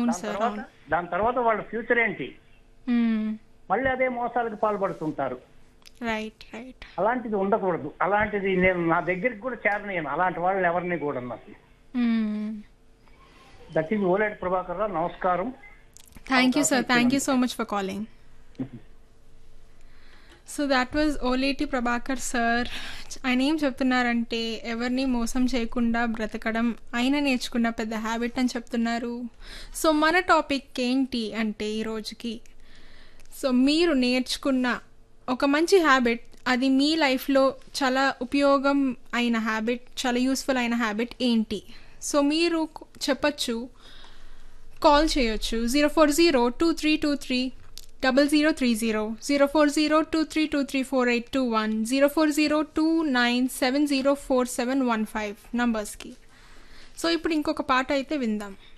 అవును దాని సార్ తర్వాత అవును దాని తర్వాత వాళ్ళ ఫ్యూచర్ ఏంటి మ్మ్. మళ్ళీ అదే మోసాలకు పాల్పడుతుంటారు రైట్ రైట్ అలాంటిది ఉండకూడదు అలాంటిది నేను నా దగ్గరికి కూడా చేరలేను అలాంటి వాళ్ళని ఎవరిని కూడా నాకు మ్మ్. దట్ ఈజ్ ఓలేటి ప్రభాకర్ రావు నమస్కారం thank you sir thank you so much for calling so that was Oleti Prabhakar sir ఆయన ఏం చెప్తున్నారంటే ఎవరిని మోసం చేయకుండా బ్రతకడం ఆయన నేర్చుకున్న పెద్ద హ్యాబిట్ అని చెప్తున్నారు సో మన టాపిక్ ఏంటి అంటే ఈ రోజుకి సో మీరు నేర్చుకున్న ఒక మంచి హ్యాబిట్ అది మీ లైఫ్లో చాలా ఉపయోగం అయిన హ్యాబిట్ చాలా యూస్ఫుల్ అయిన హ్యాబిట్ ఏంటి సో మీరు చెప్పచ్చు కాల్ చేయొచ్చు zero four zero two three two three double zero three zero zero four zero two three two three four eight two one zero four zero two nine seven zero four seven one five నంబర్స్కి so ఇప్పుడు ఇంకొక పాట అయితే విందాం